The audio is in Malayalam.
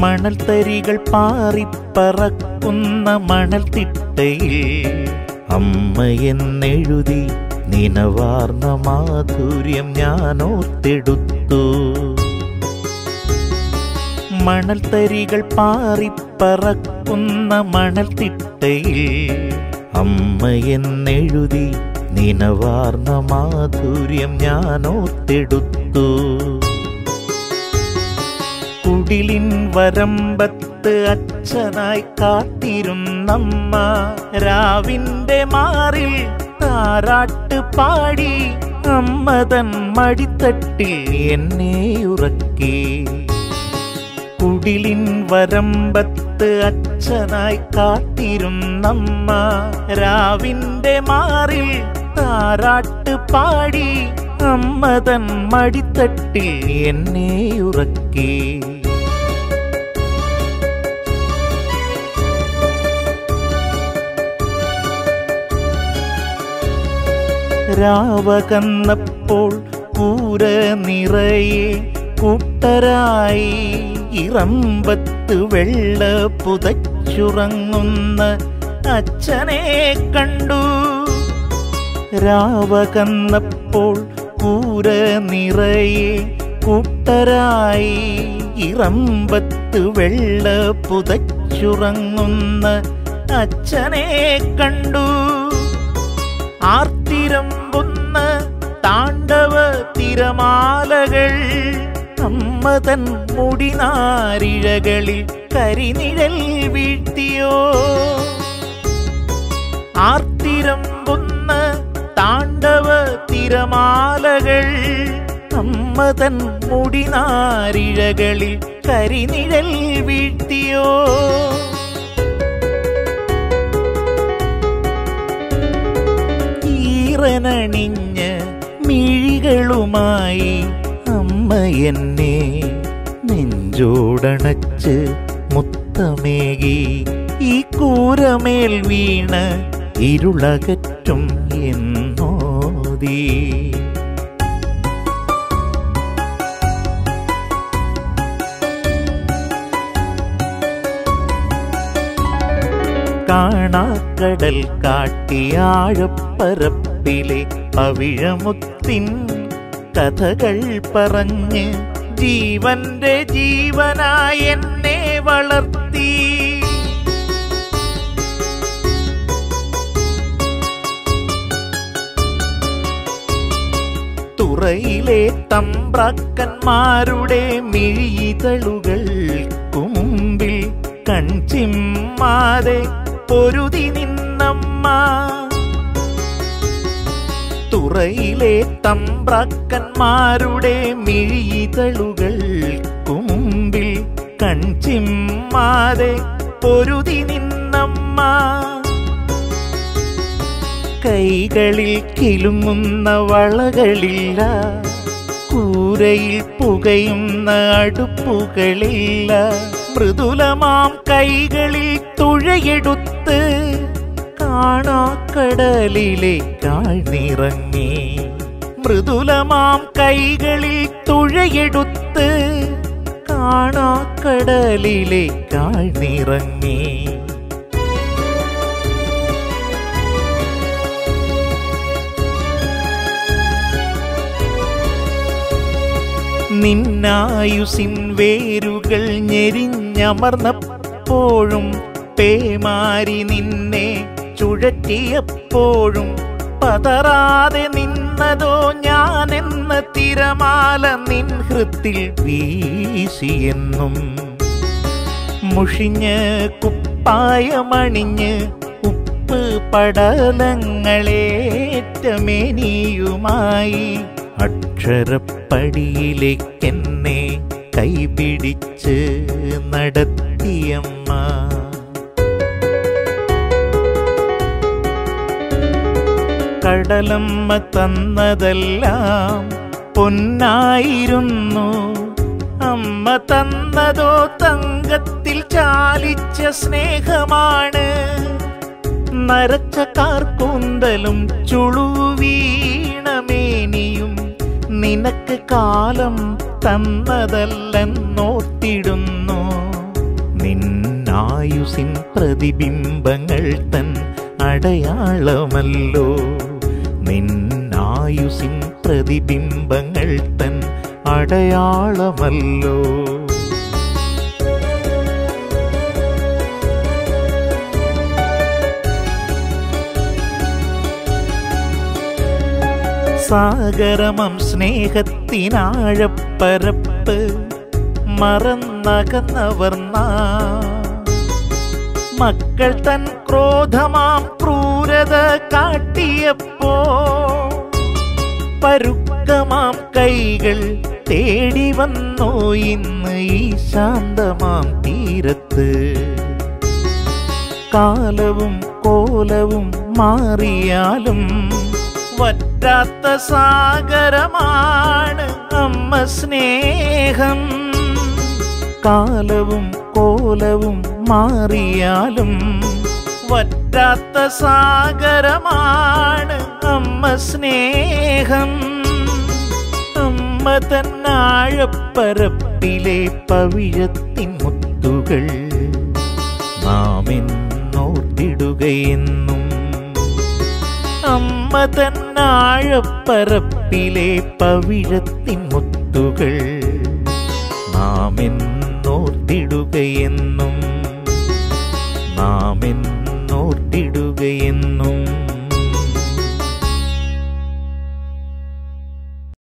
മണൽത്തരികൾ പാറിപ്പറക്കുന്ന മണൽത്തിട്ടയിൽ അമ്മ എന്നെഴുതി നിനവാർന്ന മാധുര്യം ഞാൻ ഓർത്തെടുത്തു മണൽത്തരികൾ പാറിപ്പറക്കുന്ന മണൽത്തിട്ടയിൽ അമ്മ എന്നെഴുതി നിനവാർന്ന മാധുര്യം ഞാൻ ഓർത്തെടുത്തു കുടിലിൻ വരമ്പത്ത് അച്ഛനായി കാത്തിരുന്നമ്മ രാവിന്റെ മാറിൽ താരാട്ട് പാടി അമ്മ തൻ മടിത്തട്ടിൽ എന്നെ ഉറക്കി കുടിലിൻ വരമ്പത്ത് അച്ഛനായി കാത്തിരുന്നമ്മ രാവിന്റെ മാറിൽ താരാട്ട് പാടി അമ്മ തൻ മടിത്തട്ടിൽ എന്നെ ഉറക്കി രാവകന്നപ്പോൾ കൂര നിറയെ കൂട്ടരായി ഇറമ്പത്ത് വെള്ള പുതച്ചുറങ്ങുന്ന അച്ഛനെ കണ്ടു രാവകന്നപ്പോൾ കൂര നിറയെ കൂട്ടരായി ഇറമ്പത്ത് വെള്ള പുതച്ചുറങ്ങുന്ന അച്ഛനെ കണ്ടു ആർത്തിരമ്പുന്ന താണ്ഡവ തിരമാലകൾ അമ്മ തൻ മുടിനാരിഴകളിൽ കരിനിഴൽ വീഴ്ത്തിയോ ആർത്തിരമ്പുന്ന താണ്ഡവ തിരമാലകൾ അമ്മ തൻ മുടിനാരിഴകളിൽ കരിനിഴൽ വീഴ്ത്തിയോ ഈറനണിഞ്ഞ് മിഴികളുമായി അമ്മ എന്നെ നെഞ്ചോടണച്ച് മുത്തമേകി ഈ കൂരമേൽ വീണ് ഇരുളകറ്റും എന്നോതി കാണാക്കടൽ കാട്ടിയാഴപ്പരപ്പിലെ പവിഴമുത്തിൻ കഥകൾ പറഞ്ഞ് ജീവന്റെ ജീവനായി എന്നെ വളർത്തി തുറയിലെ തമ്പ്രാക്കന്മാരുടെ മിഴിതളുകൾക്കു മുമ്പിൽ കൺചിമ്മാതെ പൊരുതി നിന്നമ്മ തുറയിലെ തമ്പ്രാക്കന്മാരുടെ മിഴിതളുകൾക്കു മുമ്പിൽ കൺചിമ്മാതെ പൊരുതി നിന്നമ്മ കൈകളിൽ കിലുങ്ങുന്ന വളകളില്ല കൂരയിൽ പുകയുന്ന അടുപ്പുകളില്ല മൃദുലമാം കൈകളിൽ തുഴയെടുത്ത് കാണാക്കടലിലെ കാഴ്ന്നിറങ്ങി മൃദുലമാം കൈകളിൽ തുഴയെടുത്ത് കാണാക്കടലിലെ കാഴ്ന്നിറങ്ങി നിന്നായുസിൻ വേരുകൾ ഞെരിഞ്ഞമർന്നപ്പോഴും പേമാരി നിന്നെ ചുഴറ്റിയപ്പോഴും പതറാതെ നിന്നതോ ഞാനെന്ന തിരമാല നിൻ ഹൃത്തിൽ വീശിയെന്നും മുഷിഞ്ഞ് കുപ്പായമണിഞ്ഞ് ഉപ്പ് പടലങ്ങളേറ്റമേനിയുമായി അക്ഷരപ്പടിയിലേക്കെന്നെ കൈപിടിച്ച് നടത്തിയമ്മ കടലമ്മ തന്നതെല്ലാം പൊന്നായിരുന്നു അമ്മ തന്നതോ തങ്കത്തിൽ ചാലിച്ച സ്നേഹമാണ് നരച്ച കാർക്കൂന്തലും ചുളുവീണമേനിയും നിനക്ക് കാലം തന്നതല്ലെന്നോർത്തിടുന്നു നിന്നായുസിൻ പ്രതിബിംബങ്ങൾ തൻ അടയാളമല്ലോ നിന്നായുസിൻ പ്രതിബിംബങ്ങൾ തൻ അടയാളമല്ലോ സാഗരമം സ്നേഹത്തിനാഴപ്പരപ്പ് മറന്നകന്നവർ നാം മക്കൾ തൻ ക്രോധമാം ക്രൂരത കാട്ടിയപ്പോ പരുക്കമാം കൈകൾ തേടി വന്നോ ഇന്ന് ഈ ശാന്തമാം തീരത്ത് കാലവും കോലവും മാറിയാലും വറ്റാത്ത സാഗരമാണ് അമ്മ സ്നേഹം കാലവും കോലവും മാറിയാലും വറ്റാത്ത സാഗരമാണ് അമ്മ സ്നേഹം അമ്മ തന്നാഴപ്പരപ്പിലെ പവിഴത്തിൻ മുത്തുകൾ നാം എന്നോർത്തിടുകയെന്നും അമ്മ തന്നാഴപ്പരപ്പിലെ പവിഴത്തിൻ മുത്തുകൾ നാം എന്നോർത്തിടുകയെന്നും നാം